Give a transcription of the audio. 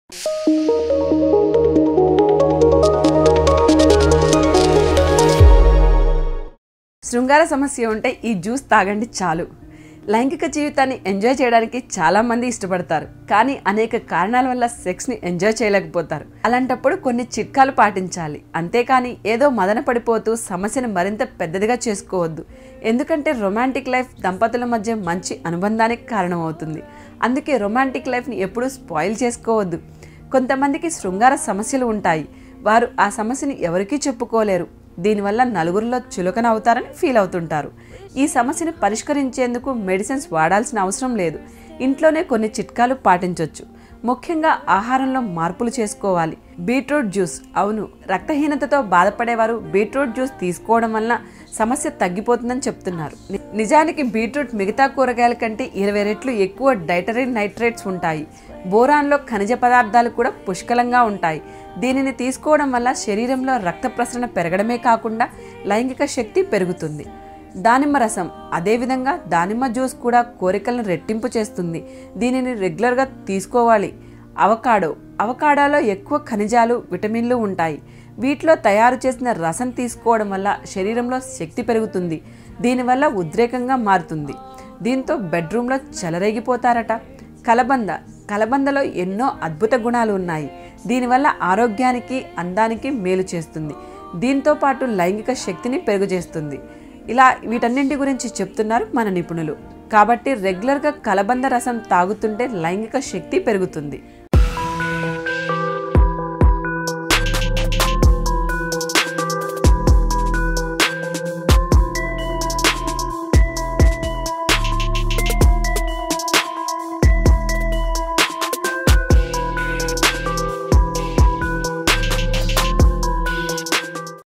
శృంగార సమస్య ఉంటే ఈ జ్యూస్ తాగండి చాలు లైంగిక జీవితాన్ని ఎంజాయ్ చేయడానికి చాలా మంది ఇష్టపడతారు కానీ అనేక కారణాల వల్ల సెక్స్ని ఎంజాయ్ చేయలేకపోతారు అలాంటప్పుడు కొన్ని చిట్కాలు పాటించాలి అంతేకాని ఏదో మదన పడిపోతూ సమస్యను మరింత పెద్దదిగా చేసుకోవద్దు ఎందుకంటే రొమాంటిక్ లైఫ్ దంపతుల మధ్య మంచి అనుబంధానికి కారణమవుతుంది అందుకే రొమాంటిక్ లైఫ్ని ఎప్పుడూ స్పాయిల్ చేసుకోవద్దు కొంతమందికి శృంగార సమస్యలు ఉంటాయి వారు ఆ సమస్యని ఎవరికీ చెప్పుకోలేరు దీనివల్ల నలుగురిలో చులకన అవుతారని ఫీల్ అవుతుంటారు ఈ సమస్యను పరిష్కరించేందుకు మెడిసిన్స్ వాడాల్సిన అవసరం లేదు ఇంట్లోనే కొన్ని చిట్కాలు పాటించవచ్చు ముఖ్యంగా ఆహారంలో మార్పులు చేసుకోవాలి బీట్రూట్ జ్యూస్ అవును రక్తహీనతతో బాధపడేవారు బీట్రూట్ జ్యూస్ తీసుకోవడం వల్ల సమస్య తగ్గిపోతుందని చెప్తున్నారు ని- నిజానికి బీట్రూట్ మిగతా కూరగాయల కంటే ఇరవై రెట్లు ఎక్కువ డైటరీ నైట్రేట్స్ ఉంటాయి బోరాన్లో ఖనిజ పదార్థాలు కూడా పుష్కలంగా ఉంటాయి దీనిని తీసుకోవడం వల్ల శరీరంలో రక్త ప్రసరణ పెరగడమే కాకుండా లైంగిక శక్తి పెరుగుతుంది దానిమ్మ రసం అదేవిధంగా దానిమ్మ జ్యూస్ కూడా కోరికలను రెట్టింపు చేస్తుంది దీనిని రెగ్యులర్గా తీసుకోవాలి అవకాడో అవకాడోలో ఎక్కువ ఖనిజాలు విటమిన్లు ఉంటాయి వీటిలో తయారు చేసిన రసం తీసుకోవడం వల్ల శరీరంలో శక్తి పెరుగుతుంది దీనివల్ల ఉద్రేకంగా మారుతుంది దీంతో బెడ్రూమ్లో చెలరేగిపోతారట కలబంద కలబందలో ఎన్నో అద్భుత గుణాలు ఉన్నాయి దీనివల్ల ఆరోగ్యానికి అందానికి మేలు చేస్తుంది దీంతో పాటు లైంగిక శక్తిని పెరుగుజేస్తుంది ఇలా వీటన్నింటి గురించి చెప్తున్నారు మన నిపుణులు కాబట్టి రెగ్యులర్గా కలబంద రసం తాగుతుంటే లైంగిక శక్తి పెరుగుతుంది